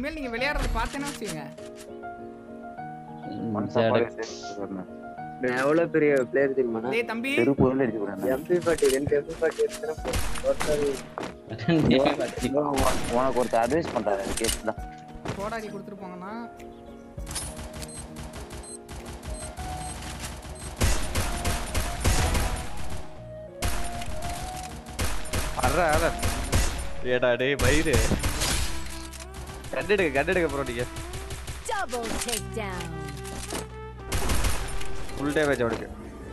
இனிமேல் நீங்க விளையாடுறத பார்த்தேன்னா வச்சுங்க நான் எவ்வளவு பெரிய பிளேயர் தெரியுமா டேய் தம்பி தெரு பொருள் அடிச்சு விடுறேன் எம்பி பாட்டி ரெண்டு எம்பி பாட்டி எடுத்துனா உனக்கு ஒருத்தர் அட்வைஸ் பண்றாரு கேட்டு தான் சோடாக்கி கொடுத்துட்டு போங்கன்னா அற அற ஏடா டேய் மயிறு கண்டெடுக்க கண்டெடுக்க ப்ரோ நீங்க Double takedown. ஃபுல் டேமேஜ் அவனுக்கு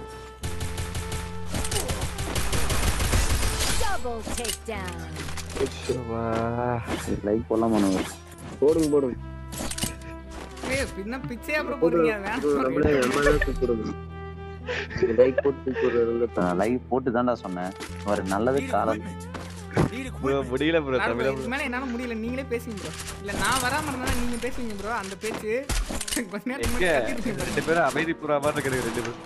Double takedown. லைக் போடலாம் பண்ணுவேன் போடுங்க போடுங்க ஏய் பின்ன பிச்சையா அப்புறம் போடுறீங்க வேணாம் நம்மளே நம்ம தான் கூப்பிடுறோம் லைக் போட்டு கூப்பிடுறதுல லைவ் போட்டு தான்டா சொன்னேன் ஒரு நல்லது காலம் ப்ரோ முடியல ப்ரோ நானும் தமிழ இதுக்கு மேல என்னால முடியல நீங்களே பேசுங்க ப்ரோ இல்ல நான் வராம இருந்தா நீங்க பேசுவீங்க ப்ரோ அந்த பேச்சு கொஞ்ச நேரத்துக்கு எங்க முன்னாடி கத்திட்டு இருந்தீங்க ரெண்டு பேரும் அமைதி புறா மாதிரி இருக்கிறீங்க ரெண்டு பேரும்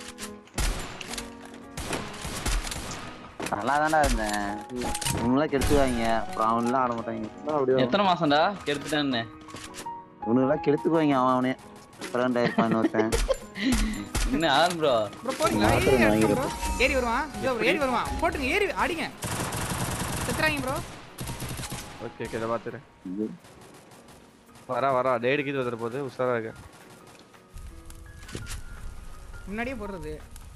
நல்லா தான்டா இருந்தேன் இவங்களாம் கெடுத்துவாங்க அப்புறம் அவன்லாம் ஆட மாட்டாங்க அப்படியே எத்தனை மாசம்டா கெடுத்துட்டேன்னு இவனுங்களாம் கெடுத்துக்குவாங்க அவன் அவனே ஃப்ரெண்ட் ஆயிருப்பான் ஒருத்தன் என்ன ஆன் ப்ரோ ப்ரோ போறீங்களா மாத்திரை ஏறி வாங்கிரு ப்ரோ ஏறி வருவான் ஜோ ப்ரோ ஏறி வருவான் போட்டுங்க ஏறி அடிங்க செத்துறாங்க ப்ரோ ஓகே ஓகே இதை பார்த்துறேன் வரா வரா டேடு கீது வந்துட போகுது உஷாரா இருக்க முன்னாடியே போடுறது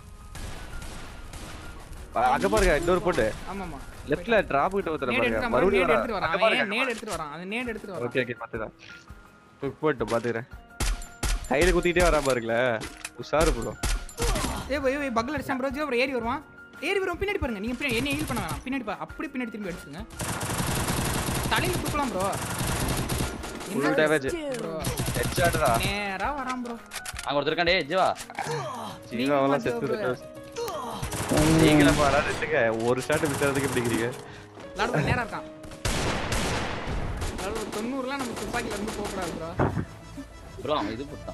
அங்க பாருங்க இன்னொரு போட்டு ஆமாமா லெஃப்ட்ல டிராப் கிட்ட வந்துட நேடு பாருங்க எடுத்துட்டு மறுபடியும் நேடு எடுத்துட்டு வரா. வரான் அங்க அவன் பாருங்க ஏன் நேடு எடுத்துட்டு வரான் அது நேடு எடுத்துட்டு வரான் ஓகே ஓகே பார்த்துதான் போட்டு பார்த்துக்கிறேன் கையில குத்திக்கிட்டே வரா பாருங்களேன் உஷாரு ப்ரோ ஏய் போய் போய் பக்கல் அடிச்சான் ப்ரோ ஜோ ப்ரோ ஏறி வருவான் ஏறி வருவான் பின்னாடி பாருங்க நீங்க பின்னாடி என்ன ஹீல் பண்ண வேணாம் பின்னாடி பா அப்படி பின்னாடி திரும்பி அடிச்சுங்க தலையில தூக்கலாம் ப்ரோ ஃபுல் டேமேஜ் ப்ரோ ஹெட்ஷாட்டா நேரா வரான் ப்ரோ அங்க ஒருத்தர் இருக்காண்டே ஜீவா ஜீவாவெல்லாம் செத்து நீங்கள பாரா ரெண்டுங்க ஒரு ஷாட் மிஸ் ஆகிறதுக்கு எப்படிங்கிறீங்க லாட் ப்ரோ நேரா இருக்கான் அதாவது ஒரு தொண்ணூறுலாம் நம்ம துப்பாக்கில இருந்து போகக்கூடாது ப்ரோ ப்ரோ அவன் இது போட்டான்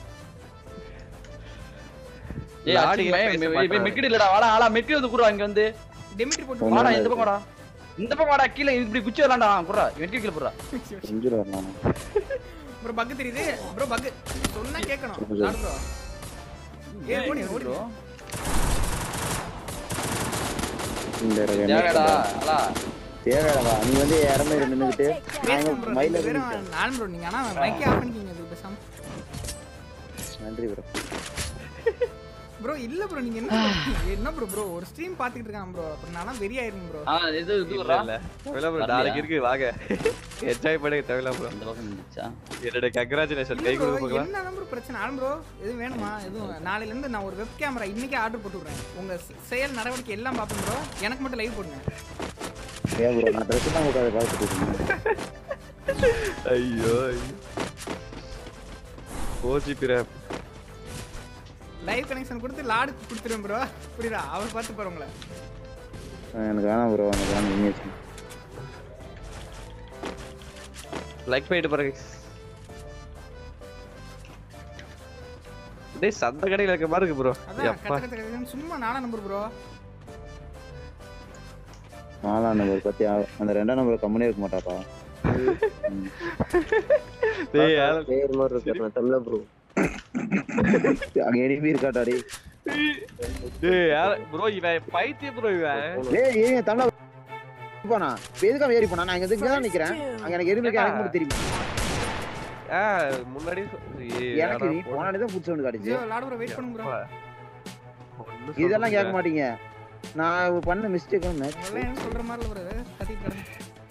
ஏய் லாடி ஆடி பேச மாட்டான். மெக்கிட் இல்லடா வாடா ஆளா மெக்கிட் வந்து குடுறா இங்க வந்து டெமிட்ரி போட்டு வாடா இந்த பக்கம் வாடா இந்த பக்கம் வாடா கீழே இப்படி குச்சி வரலாம்டா குடுறா மெக்கிட் கீழே போடுறா செஞ்சிருவார் நான் ப்ரோ பக் தெரியுது ப்ரோ பக் சொன்னா கேட்கணும் லாட் ப்ரோ ஏ ஓடி ஓடி bro. இந்த தேவையாடா ஆளா தேவையாடா நீ வந்து இறமே நின்றுக்கிட்டு பேசுங்க ப்ரோ மயில வெறும் நான் ப்ரோ நீங்க ஆனா மைக்கே ஆஃப் பண்ணிக்கிங்க இது பேசாம நன்றி ப்ரோ ப்ரோ இல்ல ப்ரோ நீங்க என்ன சொல்றீங்க? என்ன ப்ரோ ப்ரோ ஒரு ஸ்ட்ரீம் பாத்துக்கிட்டு இருக்கான் ப்ரோ அப்புறம் நானா வெறி ஆயிருங்க ப்ரோ ஆ இது இது இல்ல விடுறா இல்ல தமிழா ப்ரோ நாளைக்கு இருக்கு வாங்க என்ஜாய் பண்ணுங்க தமிழா ப்ரோ இந்த பக்கம் இருந்துச்சா என்னோட கங்க்ராச்சுலேஷன் கை இல்ல கொடுக்க bro, பார்க்கலாம் என்ன ப்ரோ பிரச்சனை ஆன் ப்ரோ எதுவும் வேணுமா எதுவும் நாளையில இருந்து நான் ஒரு வெப் கேமரா இன்னைக்கே ஆர்டர் போட்டு விடுறேன் உங்க செ- செயல் நடவடிக்கை எல்லாம் பாப்பேன் ப்ரோ எனக்கு மட்டும் லைவ் போடுங்க ஏன் ப்ரோ நான் ட்ரெஸ் தான் உட்காந்து பார்த்துட்டு இருக்கேன் ஐயோ ஐயோ ஓஜி பிற லைவ் கனெக்ஷன் கொடுத்து லாடுக்கு கொடுத்துருவேன் ப்ரோ புரியுதா அவர் பார்த்து பாரு உங்களை எனக்கு வேணாம் ப்ரோ எனக்கு வேணாம் நீங்க லைக் பண்ணிட்டு பாருங்க டேய் சந்த கடையில இருக்க மாதிரி இருக்கு ப்ரோ அதான் அப்பா கத்த கத்த கத்தன்னு சும்மா நாலா நம்பர் ப்ரோ நாலாம் நம்பர் பத்தி ஆ- அந்த ரெண்டாம் நம்பர் கம்முனே இருக்க மாட்டாப்பா ம். டேய் யார பிளேயர் மாதிரி இருக்காரு தமிழ ப்ரோ அங்க எனிமி இருக்காட்டா டேய் டேய் யார ப்ரோ இவன் பைத்தியம் ப்ரோ இவன் ஏய் ஏய் தமிழா போனா இப்ப எதுக்காக ஏறி போனா நான் இங்க இங்க தான் நிக்கிறேன் அங்க எனக்கு எதுவுமே எனக்கு மட்டும் தெரியும் ஆ முன்னாடி எனக்கு நீ போனாலே தான் புடிச்சு வந்து காட்டுச்சு ஜியோ லாடு ப்ரோ வெயிட் பண்ணுங்க ப்ரோ இதெல்லாம் கேட்க மாட்டீங்க நான் பண்ண மிஸ்டேக் அதெல்லாம் என்ன சொல்ற மாதிரி ப்ரோ கத்திட்டு கிடந்து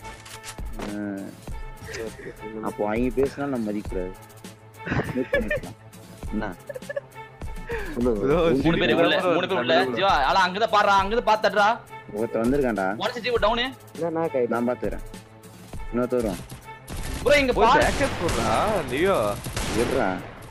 அப்போ அவங்க பேசினா நம்ம மதிக்கூடாது Mute பண்ணிக்கலாம். என்ன மூணு பேர் உள்ள மூணு பேர் உள்ள ஜீவா ஆளா அங்கதான் பாடுறா அங்கதான் பாத்துடுறா ஒருத்தர் வந்திருக்கான்டா உடச்சு ஜீவா டவுனு என்ன கை நான் பாத்துறேன் இன்னொருத்தர் வருவான் ப்ரோ இங்க போய் பாரு ஜாக்கெட் போடுறா லியோ விடுறா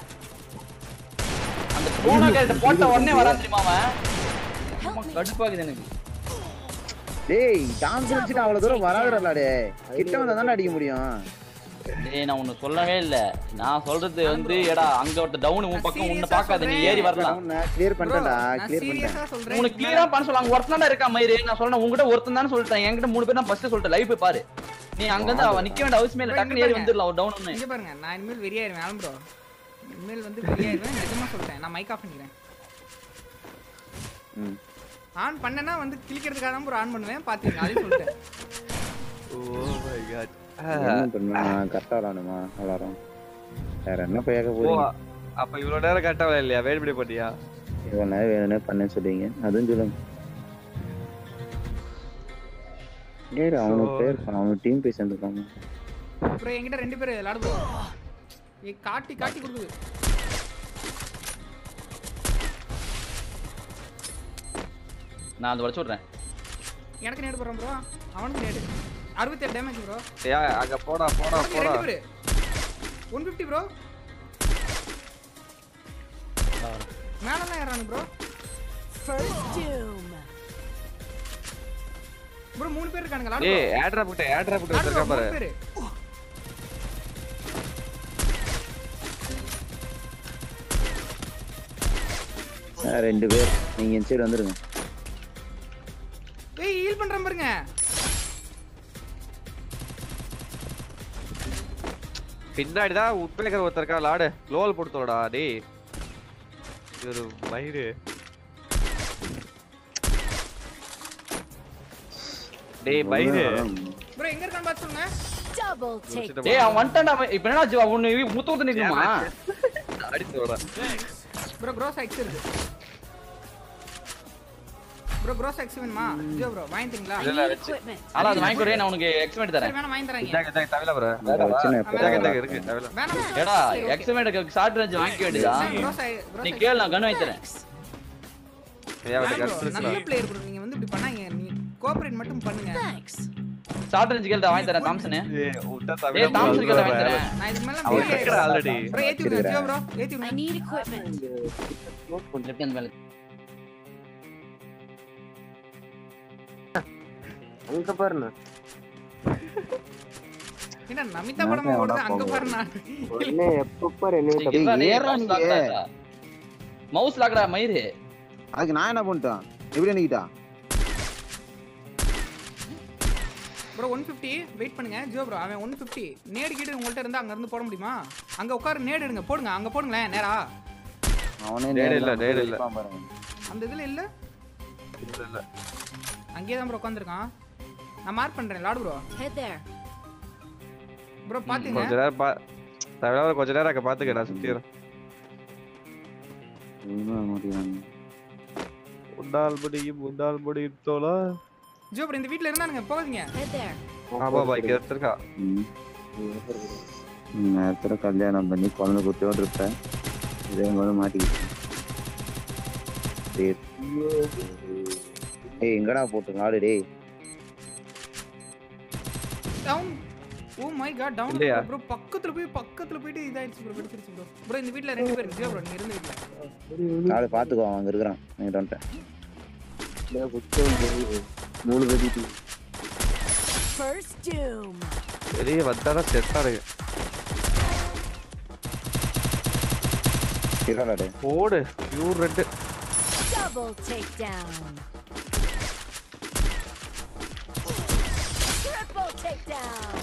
அந்த போன கேட்ட போட்ட உடனே வரா தெரியுமா அவன் கடுப்பாக்குது எனக்கு டேய் டான்ஸ் வச்சுட்டு அவ்வளவு தூரம் வராதுடா டே கிட்ட வந்தா தானே அடிக்க முடியும் டேய் நான் உன்னை சொல்லவே இல்ல நான் சொல்றது வந்து எடா அங்க ஒருத்த டவுன் உன் பக்கம் உன்னை serious-ஆ பார்க்காத நீ சொல்றேன். ஏறி வரலாம் கிளியர் ப்ரோ பண்ணிட்டேன்டா நான் கிளியர் பண்ணிட்டேன் சீரியஸா சொல்றேன் உனக்கு கிளியரா பண்ண சொல்லுவாங்க ஒருத்தன் தான் இருக்கா மயிறு நான் சொல்றேன் உங்ககிட்ட ஒருத்தன் தான் சொல்லிட்டேன் என்கிட்ட மூணு பேர் நான் ஃபர்ஸ்ட் சொல்லிட்டேன் லைவ் போய் பாரு நீ அங்க இருந்து அவன் நிக்க வேண்டிய அவசியமே இல்ல bro, டக்குனு இங்க ஏறி பாருங்க. வந்துடலாம் ஒரு டவுன் ஒண்ணு இங்க பாருங்க நான் இனிமேல் வெறியாயிருவேன் ஆலம் ப்ரோ இனிமேல் வந்து வெறியாயிருவேன் நிஜமா சொல்றேன் நான் மைக் ஆஃப் பண்ணிக்கிறேன் ம். ஆன் பண்ணனா வந்து கிளிக்கிறதுக்காக தான் ப்ரோ ஆன் பண்ணுவேன் பாத்துங்க அதையும் சொல்லிட்டேன் ஓ மை காட் என்ன பண்ணா கரெக்டா விளாடணுமா விளாடும் வேற என்ன பேக்க ஓ போறீங்க அப்ப இவ்வளவு நேரம் கரெக்டா இல்லையா வெயிட் பண்ணி பண்ணியா இவ்வளவு நேரம் வேணும்னே பண்ண சொல்லுவீங்க அதுவும் சொல்லுங்க டேய் அவனுக்கு பேர் அவனுக்கு டீம் போய் சேர்ந்துருக்காங்க ப்ரோ என்கிட்ட ரெண்டு பேர் விளாடு ப்ரோ ஏ காட்டி காட்டி கொடுக்குது நான் அதை வச்சு விடுறேன் எனக்கு நேடு போடுறேன் ப்ரோ அவனுக்கு நேடு அறுபத்தேழு டேமேஜ் ப்ரோ ஏ அங்க போடா போடா போடா ரெண்டு பேர் ஒன் ஃபிஃப்டி ப்ரோ மேலெல்லாம் ஏறானு ப்ரோ First doom. ப்ரோ மூணு பேர் இருக்கானுங்க லாடு ஏய் ஏட்ரா புட்ட ஏட்ரா புட்ட லாடு வச்சிருக்கா ப்ரோ பாரு மூணு பேர் ஆ, ரெண்டு பேர் நீங்க இந்த சைடு வந்துருங்க ஏய் ஹீல் பண்றேன் பாருங்க பின்னாடி தான் உட்பேக்கர் ஒருத்தர் இருக்கா லாடு க்ளோவல் போடுத்தோடா டேய் இது ஒரு மயிறு டேய் மயிறு ப்ரோ எங்க இருக்கான்னு பார்த்து சொல்லுங்க Double take டேய் அவன் வந்துட்டான்டா அவன். இப்ப என்ன ஆச்சு ஒண்ணு முத்த முத்த நிக்கணுமா அடிச்சு வரா ப்ரோ க்ரோஸ் எக்ஸ் இருக்கு ப்ரோ க்ரோஸ் எக்ஸ் வேணுமா ஜோ ப்ரோ வாங்கி தரீங்களா I need equipment. ஆனா அது வாங்கி கொடுறேன் நான் உனக்கு எக்ஸ்பெரிமெண்ட் சரி தரேன் வேணா வாங்கி தராங்க இந்தாங்க இந்தாங்க தவில ப்ரோ அதை வச்சு நான் எப்போ இந்தாங்க இந்தாங்க இருக்கு தவில வேணாம் ஏடா எக்ஸ்பெரிமெண்ட் ஷார்ட் ரேஞ்ச் வாங்கி வேண்டியதா க்ரோஸ் நீ கேளு நான் கன் வாங்கி தரேன் ஏன் ப்ரோ கட்ஸ் நல்ல பிளேயர் ப்ரோ நீங்க வந்து இப்படி பண்ணாங்க நீ கோஆபரேட் மட்டும் பண்ணுங்க Thanks. ஷார்ட் ரேஞ்ச் கேள்டா வாங்கி தரேன் தாம்சன் ஏய் உட்டா ஏய் தவில தாம்சன் கேள்டா வாங்கி தரேன் நான் இதுக்கு மேல அவன் இருக்கிற ஆல்ரெடி ப்ரோ ஏத்தி விடுங்க ஜோ ப்ரோ ஏத்தி I விடுங்க need equipment. லெஃப்ட் ஹேண்ட் மேல அங்க பாருண்ணா என்ன நமிதா படமா ஓடுது அங்க பாரு நான் உடனே எப்ப பாரு என்ன டேய், ஏறா நீங்க. மவுஸ் லாக்டா மயிரு அதுக்கு நான் என்ன பண்ணிட்டேன் எப்படி நிக்கிட்டா ப்ரோ ஒன் ஃபிஃப்டி வெயிட் பண்ணுங்க ஜோ ப்ரோ அவன் ஒன் ஃபிஃப்டி நேடு கீடு உங்கள்ட்ட இருந்தா அங்க இருந்து போட முடியுமா அங்க உட்காரு நேடு எடுங்க போடுங்க அங்க போடுங்களேன் நேரா அவனே டேய், இல்ல, நேரா டேய், இல்ல. இருப்பான் பாருங்க. அந்த இதுல இல்ல இல்ல இல்ல அங்கேயே தான் ப்ரோ உட்காந்துருக்கான் நான் மார்க் பண்றேன் லாடு ப்ரோ Head there. ப்ரோ பாத்துங்க கொஞ்ச நேரம் பா தவில கொஞ்ச நேரம் அங்க பாத்துக்க நான் சுத்தி வரேன் ஒண்ணுமே ஆக மாட்டேங்கிறாங்க. உண்டால் முடியும் உண்டால் முடியும் தோலா ஜோ ப்ரோ இந்த வீட்ல இருந்தானுங்க போகாதீங்க Head there. ஆமா பாய் எடுத்துருக்கா ம். ம், நேரத்துல கல்யாணம் பண்ணி குழந்தை குட்டியோடு இருப்பேன் இதே மாதிரி மாட்டிக்கிட்டேன் டேய். ஏய் எங்கடா போட்டு நாடு டேய் down oh my god down இல்லையா? ப்ரோ பக்கத்துல போய் பக்கத்துல போயிட்டு இதாயிடுச்சு ப்ரோ வெடிச்சிருச்சு ப்ரோ ப்ரோ இந்த வீட்ல ரெண்டு பேர் ஜோ ப்ரோ நீங்க இருந்த வீட்ல நாடு பாத்துக்கோ அவன் அங்க இருக்கிறான் என்கிட்ட வந்துட்டேன் மூணு பேருக்கு First doom. வெளியே வந்தாதான் செத்தா இருக்கு இருடா டேய் ஓடு pure red Double takedown. Triple takedown.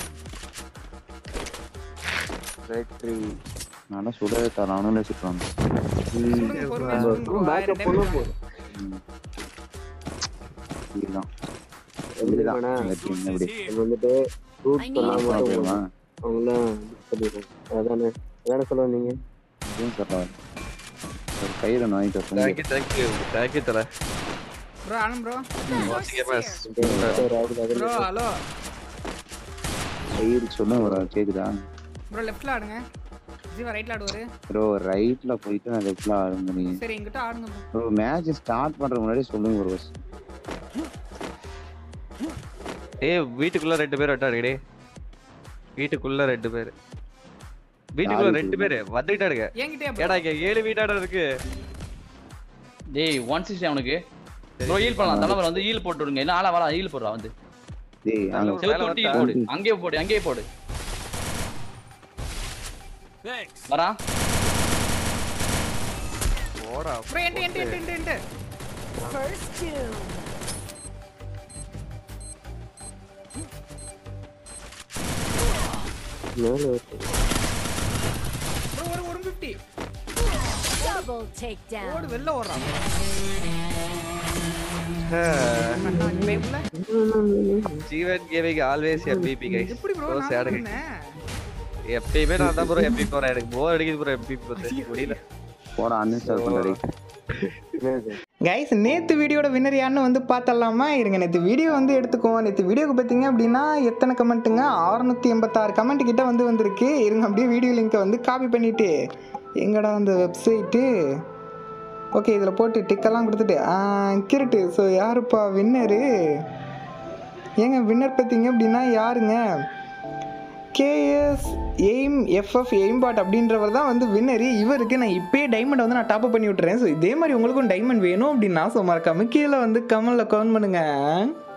நான் சுடவே தரேன் அவனும் சுட்டுறான் சொல்லுங்க பொறுமையா சொல்லுங்க ப்ரோ ஆயிரம் டைம் இதுதான் எப்படி இதுதான் வேணா? எங்க team எப்படி நம்ம வந்துட்டு ரூட் I need பண்ணாம அப்புறம் மட்டும் போயிடுமா? அவங்களாம் சொல்லிடுறோம் அதானே அதானே சொல்ல நீங்க இதுவும் சொல்றா. ஒரு கயிறு ஒண்ணு வாங்கிட்டு வர தேங்க்யூ தேங்க்யூ தேங்க்யூ தல ப்ரோ ஆனம் ப்ரோ வாசிக்க பாஸ் ராகுல் அதில் ப்ரோ ஹலோ கயிறு சொல்ல வர கேக்குதா ப்ரோ லெஃப்ட்ல ஆடுங்க ஜீவா ரைட்ல ஆடுவாரு ப்ரோ ரைட்ல போயிட்டு நான் லெஃப்ட்ல ஆடுங்க நீங்க சரி எங்கிட்ட ஆடுங்க ப்ரோ ப்ரோ மேட்ச் ஸ்டார்ட் பண்றதுக்கு முன்னாடி சொல்லுங்க ப்ரோ ஏய் வீட்டுக்குள்ள ரெண்டு பேர் வட்டாருங்க டேய் வீட்டுக்குள்ள ரெண்டு பேர் வீட்டுக்குள்ள ரெண்டு பேர் வந்துட்டாருங்க என்கிட்டயே ஏடா இங்க ஏழு வீட்டாட இருக்கு டேய் ஒன் சிக்ஸ்டி அவனுக்கு ப்ரோ ஹீல் பண்ணலாம் தலைவர் வந்து ஹீல் போட்டு விடுங்க இல்ல ஆளா வாடா ஹீல் போடுறா வந்து டேய் அங்க மேல செவுத்து ஒட்டி வந்தா. போடு அங்கேயே போடு அங்கேயே போடு வரா ஓடா ப்ரோ என்ட்டு என்ட்டு என்ட்டு என்ட்டு என்ட்டு First doom. மேல இருக்கு. ப்ரோ ஒரு ஒரு ஃபிஃப்டி Double takedown. ஓடு வெளில ஓடுறான் ஆஹ், பயப்புல Jeevan gaming always MVP guys எப்படி ப்ரோ ஸோ நான் சேட் பண்ணேன் எப்பயுமே நான் தான் ப்ரோ எம்பி போறேன் எனக்கு போர் அடிக்குது ப்ரோ எம்பி போறது முடியல போட அன்இன்ஸ்டால் பண்ணுறேன் என்னது கைஸ் நேற்று வீடியோட வின்னர் யாருன்னு வந்து பார்த்தலாமா இருங்க நேற்று வீடியோ வந்து எடுத்துக்குவோம் நேற்று வீடியோக்கு பார்த்தீங்க அப்படின்னா எத்தனை கமெண்ட்டுங்க அறுநூத்தி எண்பத்தாறு கமெண்ட் கிட்ட வந்து வந்திருக்கு இருங்க அப்படியே வீடியோ லிங்கை வந்து காப்பி பண்ணிட்டு எங்கடா அந்த வெப்சைட்டு ஓகே இதில் போட்டு டிக்கெல்லாம் கொடுத்துட்டு ஆ, கிருட்டு ஸோ யாருப்பா வின்னரு ஏங்க வின்னர் பார்த்தீங்க அப்படின்னா யாருங்க கேஎஸ் எய்ம் எஃப்எஃப் எய்ம்பாட் அப்படின்றவர் தான் வந்து வின்னரு இவருக்கு நான் இப்பயே டைமண்ட் வந்து நான் டாப் பண்ணி விட்டுறேன் ஸோ இதே மாதிரி உங்களுக்கும் டைமண்ட் வேணும் அப்படின்னா ஸோ மறக்காம கீழே வந்து கமெண்ட்ல கமெண்ட் பண்ணுங்க